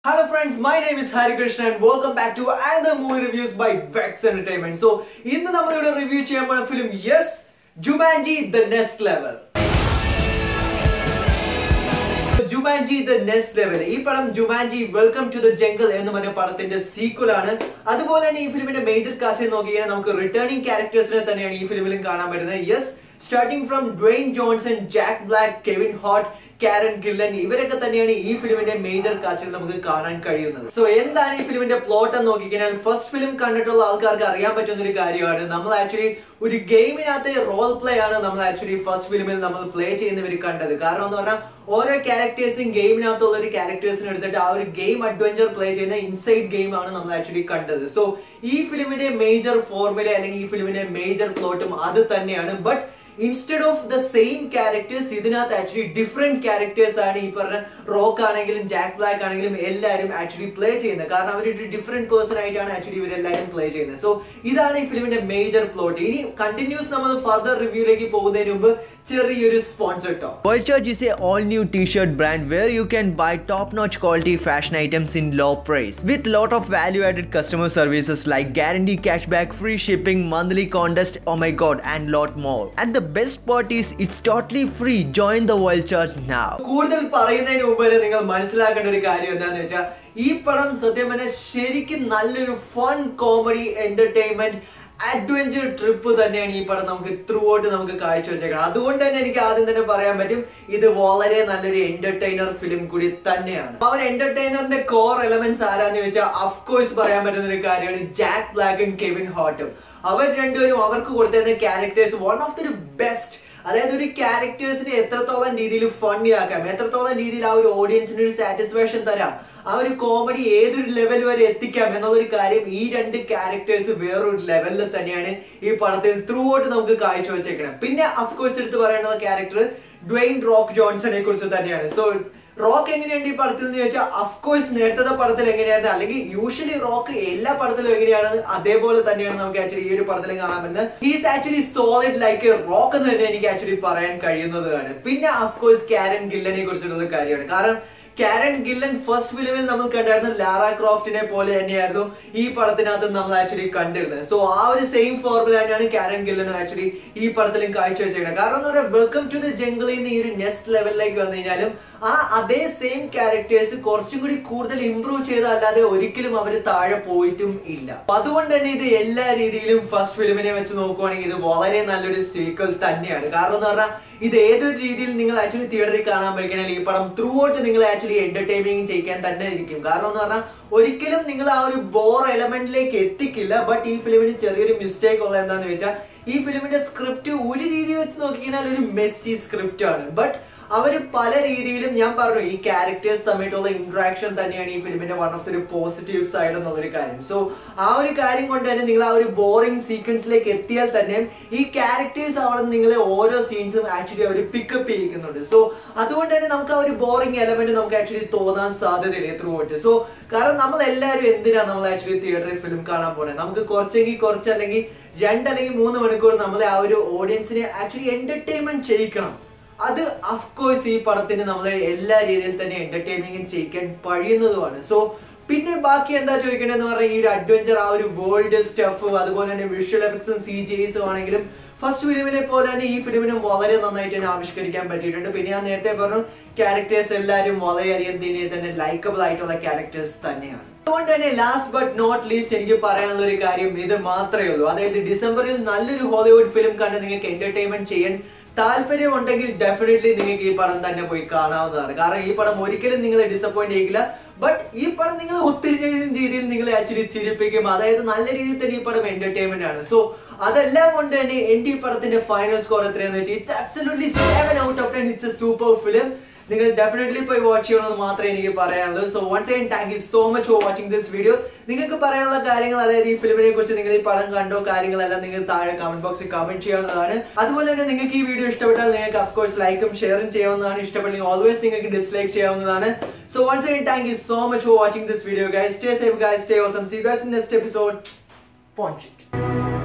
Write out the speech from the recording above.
Hello friends, my name is Hari Krishna and welcome back to another movie reviews by Vex Entertainment. So, ഇന്ന് നമ്മളിവിടെ review ചെയ്യാൻ പോണ film yes Jumanji the next level Jumanji the next level ഈ പടം Jumanji welcome to the jungle എന്ന് പറഞ്ഞ പടത്തിന്റെ equal ആണ് അതുപോലെ തന്നെ ഈ ഫിലിമിന്റെ മേജർ കാസ്റ്റ് നോക്കിക്കഴിഞ്ഞാൽ നമുക്ക് റിട്ടേണിംഗ് ക്യാരക്ടേഴ്സിനെ തന്നെയാണ് ഈ ഫിലിമിലും കാണാൻ പറ്റുന്നത് yes starting from Dwayne Johnson Jack Black Kevin Hart Karen Gillan ഇവരൊക്കെ തന്നെയാണ് ഈ ഫിലിമിന്റെ മേജർ കാസ്റ്റിൽ നമുക്ക് കാണാൻ കഴിയുന്നത് സോ എന്താണ് ഈ ഫിലിമിന്റെ പ്ലോട്ട് എന്ന് നോക്കിക്കഴിഞ്ഞാൽ ഫസ്റ്റ് ഫിലിം കണ്ടിട്ടുള്ള ആൾക്കാർക്ക് അറിയാൻ പറ്റുന്ന ഒരു കാര്യമാണ് നമ്മൾ ആക്ച്വലി ഒരു ഗെയിമിനകത്തെ റോൾ പ്ലേ ആണ് നമ്മൾ ആക്ച്വലി ഫസ്റ്റ് ഫിലിമിൽ നമ്മൾ പ്ലേ ചെയ്യുന്നവർ കണ്ടത് കാരണം എന്ന് പറഞ്ഞാൽ ഓരോ ക്യാരക്ടേഴ്സും ഗെയിമിനകത്തുള്ള ഒരു ക്യാരക്ടേഴ്സിനെ എടുത്തിട്ട് ആ ഒരു ഗെയിം അഡ്വഞ്ചർ പ്ലേ ചെയ്യുന്ന ഇൻസൈഡ് ഗെയിം ആണ് നമ്മൾ ആക്ച്വലി കണ്ടത് സോ ഈ ഫിലിമിന്റെ മേജർ ഫോർമുല അല്ലെങ്കിൽ ഈ ഫിലിമിന്റെ മേജർ പ്ലോട്ടും അത് തന്നെയാണ് but instead of the same characters ഇതിനകത്ത് ആക്ച്വലി ഡിഫറെന്റ് ക്യാരക്ടേഴ്സ് ആണ് ഈ പറഞ്ഞ റോക്ക് ആണെങ്കിലും ജാക്ക് ബ്ലാക്ക് ആണെങ്കിലും എല്ലാവരും ആക്ച്വലി പ്ലേ ചെയ്യുന്നത് കാരണം അവർ ഒരു ഡിഫറെന്റ് പേഴ്സൺ ആയിട്ടാണ് ആക്ച്വലി ഇവരെല്ലാവരും പ്ലേ ചെയ്യുന്നത് സോ ഇതാണ് ഈ ഫിലിമിന്റെ മേജർ പ്ലോട്ട് ഇനി കണ്ടിന്യൂസ് നമ്മൾ ഫർദർ റിവ്യൂലേക്ക് പോകുന്നതിന് മുമ്പ് ചെറിയൊരു സ്പോൺസർ ടോ Vulture is a all-new t-shirt brand where you can buy top-notch quality fashion items in low price with lot of value-added customer services like guarantee cashback, free shipping, monthly contest, oh my god, and lot more. And the best part is it's totally free. Join the Vulture now. കൂടുതൽ പറയുന്നതിന് മുമ്പ് തന്നെ നിങ്ങൾ മനസ്സിലാക്കേണ്ട ഒരു കാര്യം എന്താണെന്ന് വെച്ചാൽ ഈ പടം സത്യം പറഞ്ഞാൽ ശരിക്കും നല്ലൊരു fun comedy entertainment adventure trip തന്നെയാണ് ഈ പടം നമുക്ക് ത്രൂ ഔട്ട് നമുക്ക് കാഴ്ചവെച്ചേക്കണം അതുകൊണ്ട് തന്നെ എനിക്ക് ആദ്യം തന്നെ പറയാൻ പറ്റും ഇത് വളരെ നല്ലൊരു എന്റർടൈനർ ഫിലിം കൂടി തന്നെയാണ് ആ ഒരു എന്റർടൈനറിന്റെ കോർ എലമെന്റ്സ് ആരാന്ന് ചോദിച്ചാൽ അഫ്കോഴ്സ് പറയാൻ പറ്റുന്ന ഒരു കാര്യമാണ് ജാക്ക് ബ്ലാക്കും കെവിൻ ഹോട്ടും അവർ രണ്ടുപേരും അവർക്ക് കൊടുത്തിരുന്ന characters one of the best അതായത് ഒരു ക്യാരക്ടേഴ്സിനെ എത്രത്തോളം രീതിയിൽ ഫണ്ണി ആക്കാം എത്രത്തോളം രീതിയിൽ ആ ഒരു ഓഡിയൻസിന് ഒരു സാറ്റിസ്ഫാക്ഷൻ തരാം ആ ഒരു കോമഡി ഏതൊരു ലെവൽ വരെ എത്തിക്കാം എന്നുള്ളൊരു കാര്യം ഈ രണ്ട് ക്യാരക്ടേഴ്സ് വേറൊരു ലെവലിൽ തന്നെയാണ് ഈ പടത്തിൽ ത്രൂ ഔട്ട് നമുക്ക് കാഴ്ചവെച്ചേക്കണം പിന്നെ അഫ്കോഴ്സ് എടുത്ത് പറയേണ്ട ക്യാരക്ടർ ഡ്വെയിൻ റോക്ക് ജോൺസണെ കുറിച്ച് തന്നെയാണ് സോ റോക്ക് എങ്ങനെയുണ്ട് ഈ പടത്തിൽ എന്ന് ചോദിച്ചാൽ അഫ്കോഴ്സ് നേരത്തെ പടത്തിൽ എങ്ങനെയായിരുന്നു അല്ലെങ്കിൽ യൂഷ്വലി റോക്ക് എല്ലാ പടത്തിലും എങ്ങനെയാണ് അതേപോലെ തന്നെയാണ് നമുക്ക് ആക്ച്വലി ഈ ഒരു പടത്തിൽ കാണാൻ പറ്റുന്നത് he's actually solid like Rock എന്ന് തന്നെ എനിക്ക് ആക്ച്വലി പറയാൻ കഴിയുന്നതാണ് പിന്നെ അഫ്കോഴ്സ് കാരൻ ഗില്ലനെ കുറിച്ചുള്ള ഒരു കാര്യമാണ് കാരണം കാരൻ ഗില്ലൻ ഫസ്റ്റ് ഫിലിമിൽ നമ്മൾ കണ്ടായിരുന്നു ലാറ ക്രോഫ്റ്റിനെ പോലെ തന്നെയായിരുന്നു ഈ പടത്തിനകത്ത് നമ്മൾ ആക്ച്വലി കണ്ടിരുന്നത് സോ ആ ഒരു സെയിം ഫോർമുല തന്നെയാണ് കാരൻ ഗില്ലനും ആക്ച്വലി ഈ പടത്തിലും കാഴ്ചവെച്ചേക്കുന്നത് കാരണം എന്ന് പറഞ്ഞാൽ വെൽക്കം ടു ദ ജംഗിളിൽ നിന്ന് ഈ ഒരു നെക്സ്റ്റ് ലെവലിലേക്ക് വന്നു കഴിഞ്ഞാലും ആ അതേ സെയിം ക്യാരക്ടേഴ്സ് കുറച്ചും കൂടി കൂടുതൽ ഇംപ്രൂവ് ചെയ്തല്ലാതെ ഒരിക്കലും അവർ താഴെ പോയിട്ടും ഇല്ല അപ്പൊ അതുകൊണ്ട് തന്നെ ഇത് എല്ലാ രീതിയിലും ഫസ്റ്റ് ഫിലിമിനെ വെച്ച് നോക്കുവാണെങ്കിൽ ഇത് വളരെ നല്ലൊരു സീക്വൽ തന്നെയാണ് കാരണം എന്ന് പറഞ്ഞാൽ ഇത് ഏതൊരു രീതിയിൽ നിങ്ങൾ ആക്ച്വലി തിയേറ്ററിൽ കാണാൻ പോയിക്കഴിഞ്ഞാൽ ഈ പടം ത്രൂ ഔട്ട് നിങ്ങൾ ആക്ച്വലി എന്റർടൈനിങ് ചെയ്യിക്കാൻ തന്നെ ഇരിക്കും കാരണം എന്ന് പറഞ്ഞാൽ ഒരിക്കലും നിങ്ങൾ ആ ഒരു ബോർ എലമെന്റിലേക്ക് എത്തിക്കില്ല ബട്ട് ഈ ഫിലിമിന് ചെറിയൊരു മിസ്റ്റേക്ക് ഉള്ളത് എന്താണെന്ന് വെച്ചാൽ ഈ ഫിലിമിന്റെ സ്ക്രിപ്റ്റ് ഒരു രീതി വെച്ച് നോക്കിക്കഴിഞ്ഞാൽ ഒരു മെസ്സി സ്ക്രിപ്റ്റ് ആണ് ബട്ട് അവർ പല രീതിയിലും ഞാൻ പറഞ്ഞു ഈ ക്യാരക്ടേഴ്സ് തമ്മിലുള്ള ഇന്ററാക്ഷൻ തന്നെയാണ് ഈ ഫിലിമിന്റെ one of the positive side എന്നുള്ളൊരു കാര്യം സോ ആ ഒരു കാര്യം കൊണ്ട് തന്നെ നിങ്ങൾ ആ ഒരു ബോറിംഗ് സീക്വൻസിലേക്ക് എത്തിയാൽ തന്നെ ഈ ക്യാരക്ടേഴ്സ് അവിടെ നിങ്ങളെ ഓരോ സീൻസും ആക്ച്വലി അവർ പിക്കപ്പ് ചെയ്യിക്കുന്നുണ്ട് സോ അതുകൊണ്ട് തന്നെ നമുക്ക് ആ ഒരു ബോറിംഗ് എലമെന്റ് നമുക്ക് ആക്ച്വലി തോന്നാൻ സാധ്യതയില്ല ത്രൂ ഔട്ട് സോ കാരണം നമ്മൾ എല്ലാവരും എന്തിനാണ് നമ്മൾ ആക്ച്വലി തിയേറ്ററിൽ ഫിലിം കാണാൻ പോണേ നമുക്ക് കുറച്ചെങ്കിൽ കുറച്ച് അല്ലെങ്കിൽ രണ്ട് അല്ലെങ്കിൽ മൂന്ന് മണിക്കൂർ നമ്മളെ ആ ഒരു ഓഡിയൻസിനെ ആക്ച്വലി എന്റർടൈൻമെന്റ് ചെയ്യിക്കണം അത് അഫ്കോഴ്സ് ഈ പടത്തിന് നമ്മളെ എല്ലാ രീതിയിൽ തന്നെ എന്റർടൈനിങ് ചെയ്യിക്കാൻ കഴിയുന്നതുമാണ് സോ പിന്നെ ബാക്കി എന്താ ചോദിക്കേണ്ടതെന്ന് പറഞ്ഞാൽ ഈ ഒരു അഡ്വഞ്ചർ ആ ഒരു വേൾഡ് സ്റ്റഫ് അതുപോലെ തന്നെ വിഷ്വൽ എഫക്ട്സും സി ജിസും ആണെങ്കിലും ഫസ്റ്റ് ഫിലിമിലെ പോലെ തന്നെ ഈ ഫിലിമിനും വളരെ നന്നായിട്ട് തന്നെ ആവിഷ്കരിക്കാൻ പറ്റിയിട്ടുണ്ട് പിന്നെ ഞാൻ നേരത്തെ പറഞ്ഞു ക്യാരക്ടേഴ്സ് എല്ലാവരും വളരെയധികം തന്നെ തന്നെ ലൈക്കബിൾ ആയിട്ടുള്ള ക്യാരക്ടേഴ്സ് തന്നെയാണ് അതുകൊണ്ട് തന്നെ ലാസ്റ്റ് ബട്ട് നോട്ട് ലീസ്റ്റ് എനിക്ക് പറയാനുള്ള ഒരു കാര്യം ഇത് മാത്രമേ ഉള്ളൂ അതായത് ഡിസംബറിൽ നല്ലൊരു ഹോളിവുഡ് ഫിലിം കണ്ട് നിങ്ങൾക്ക് എന്റർടൈൻമെന്റ് ചെയ്യാൻ താല്പര്യം ഉണ്ടെങ്കിൽ ഡെഫിനറ്റ്ലി നിങ്ങൾക്ക് ഈ പടം തന്നെ പോയി കാണാവുന്നതാണ് കാരണം ഈ പടം ഒരിക്കലും നിങ്ങളെ ഡിസപ്പോയിന്റ് ചെയ്യില്ല ബട്ട് ഈ പടം നിങ്ങൾ ഒത്തിരി രീതിയിൽ നിങ്ങളെ ആക്ച്വലി ചിരിപ്പിക്കും അതായത് നല്ല രീതിയിൽ തന്നെ ഈ പടം എന്റർടൈൻമെന്റ് ആണ് സോ അതെല്ലാം കൊണ്ട് തന്നെ എന്റെ ഈ പടത്തിന്റെ ഫൈനൽ സ്കോർ എത്രയാന്ന് വെച്ചാൽ it's absolutely seven out of ten it's a super film നിങ്ങൾ ഡെഫിനറ്റ്ലി പോയി വാച്ച് ചെയ്യണമെന്ന് മാത്രമേ എനിക്ക് പറയാനുള്ളൂ so once again thank you so much for watching this video നിങ്ങൾക്ക് പറയാനുള്ള കാര്യങ്ങൾ അതായത് ഈ ഫിലിമിനെ കുറിച്ച് നിങ്ങൾ ഈ പടം കണ്ടോ കാര്യങ്ങളെല്ലാം നിങ്ങൾ താഴെ കമന്റ് ബോക്സിൽ കമന്റ് ചെയ്യാവുന്നതാണ് അതുപോലെ തന്നെ നിങ്ങൾക്ക് ഈ വീഡിയോ ഇഷ്ടപ്പെട്ടാൽ നിങ്ങൾക്ക് അഫ്കോഴ്സ് ലൈക്കും ഷെയറും ചെയ്യാവുന്നതാണ് ഇഷ്ടപ്പെല്ലെങ്കിൽ ഓൾവേസ് നിങ്ങൾക്ക് ഡിസ്ലൈക്ക് ചെയ്യാവുന്നതാണ് so once again thank you so much for watching this video guys stay safe guys stay awesome see guys in next episode point